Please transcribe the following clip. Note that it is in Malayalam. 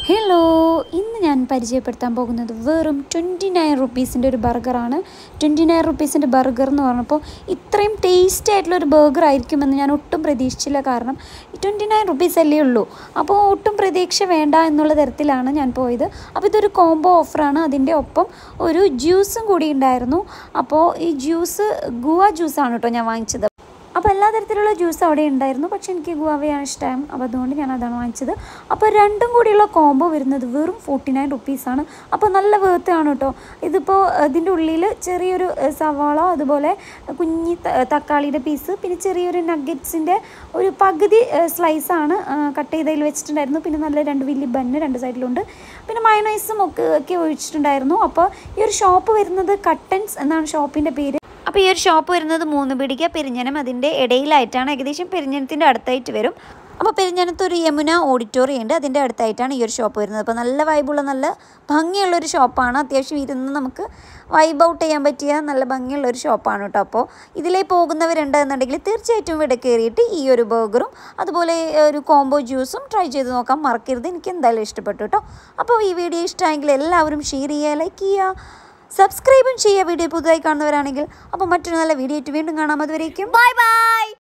ഹലോ ഇന്ന് ഞാൻ പരിചയപ്പെടുത്താൻ പോകുന്നത് വെറും ട്വൻറ്റി നയൻ റുപ്പീസിൻ്റെ ഒരു ബർഗറാണ് ട്വൻറ്റി നയൻ റുപ്പീസിൻ്റെ ബർഗർ എന്ന് പറഞ്ഞപ്പോൾ ഇത്രയും ടേസ്റ്റി ആയിട്ടുള്ള ഒരു ബർഗർ ആയിരിക്കുമെന്ന് ഞാൻ ഒട്ടും പ്രതീക്ഷിച്ചില്ല കാരണം ട്വൻറ്റി നയൻ റുപ്പീസ് അല്ലേ ഉള്ളൂ അപ്പോൾ ഒട്ടും പ്രതീക്ഷ വേണ്ട എന്നുള്ള തരത്തിലാണ് ഞാൻ പോയത് അപ്പോൾ ഇതൊരു കോംബോ ഓഫറാണ് അതിൻ്റെ ഒപ്പം ഒരു ജ്യൂസും കൂടി ഉണ്ടായിരുന്നു അപ്പോൾ ഈ ജ്യൂസ് ഗുവ ജ്യൂസാണ് കേട്ടോ ഞാൻ വാങ്ങിച്ചത് അപ്പോൾ എല്ലാ തരത്തിലുള്ള ജ്യൂസ് അവിടെ ഉണ്ടായിരുന്നു പക്ഷേ എനിക്ക് ഗുവാവയാണ് ഇഷ്ടം അപ്പോൾ അതുകൊണ്ട് ഞാൻ അതാണ് വാങ്ങിച്ചത് അപ്പോൾ രണ്ടും കൂടിയുള്ള കോംബോ വരുന്നത് വെറും ഫോർട്ടി നയൻ റുപ്പീസാണ് അപ്പോൾ നല്ല വേർത്താണ് കേട്ടോ ഇതിപ്പോൾ ഇതിൻ്റെ ഉള്ളിൽ ചെറിയൊരു ഏഹ്, സവാള അതുപോലെ കുഞ്ഞി ത- തക്കാളിയുടെ പീസ് പിന്നെ ചെറിയൊരു നഗറ്റ്സിൻ്റെ ഒരു പകുതി സ്ലൈസാണ് കട്ട് ചെയ്തതിൽ വെച്ചിട്ടുണ്ടായിരുന്നു പിന്നെ നല്ല രണ്ട് വലിയ ബന്ന് രണ്ട് സൈഡിലുണ്ട് പിന്നെ മയണൈസും ഒക്കെ ഒക്കെ ഒഴിച്ചിട്ടുണ്ടായിരുന്നു അപ്പോൾ ഈ ഒരു ഷോപ്പ് വരുന്നത് കട്ടൻസ് എന്നാണ് ഷോപ്പിൻ്റെ പേര് അപ്പോൾ ഈ ഒരു ഷോപ്പ് വരുന്നത് മൂന്ന് പിടിക്ക പെരിഞ്ഞനം അതിൻ്റെ ഇടയിലായിട്ടാണ് ഏകദേശം പെരിഞ്ഞനത്തിൻ്റെ അടുത്തായിട്ട് വരും അപ്പോൾ പെരിഞ്ഞനത്ത് ഒരു യമുന ഓഡിറ്റോറിയം ഉണ്ട് അതിൻ്റെ അടുത്തായിട്ടാണ് ഈ ഒരു ഷോപ്പ് വരുന്നത് അപ്പോൾ നല്ല വൈബുള്ള നല്ല ഭംഗിയുള്ളൊരു ഷോപ്പാണ് അത്യാവശ്യം ഇരുന്ന് നമുക്ക് വൈബ് ഔട്ട് ചെയ്യാൻ പറ്റിയ നല്ല ഭംഗിയുള്ള ഒരു ഷോപ്പാണ് കേട്ടോ അപ്പോൾ ഇതിലേ പോകുന്നവരുണ്ട് എന്നുണ്ടെങ്കിൽ തീർച്ചയായിട്ടും ഇവിടെ കയറിയിട്ട് ഈ ഒരു ബർഗറും അതുപോലെ ഒരു കോംബോ ജ്യൂസും ട്രൈ ചെയ്ത് നോക്കാൻ മറക്കരുത് എനിക്ക് എന്തായാലും ഇഷ്ടപ്പെട്ടു കേട്ടോ അപ്പോൾ ഈ വീഡിയോ ഇഷ്ടമായെങ്കിൽ എല്ലാവരും ഷെയർ ചെയ്യുക ലൈക്ക് ചെയ്യുക സബ്സ്ക്രൈബും ചെയ്യുക വീഡിയോ പുതുതായി കാണുന്നവരാണെങ്കിൽ അപ്പോൾ മറ്റൊരു നല്ല വീഡിയോ ആയിട്ട് വീണ്ടും കാണാം അതുവരേക്കും ബൈ ബൈ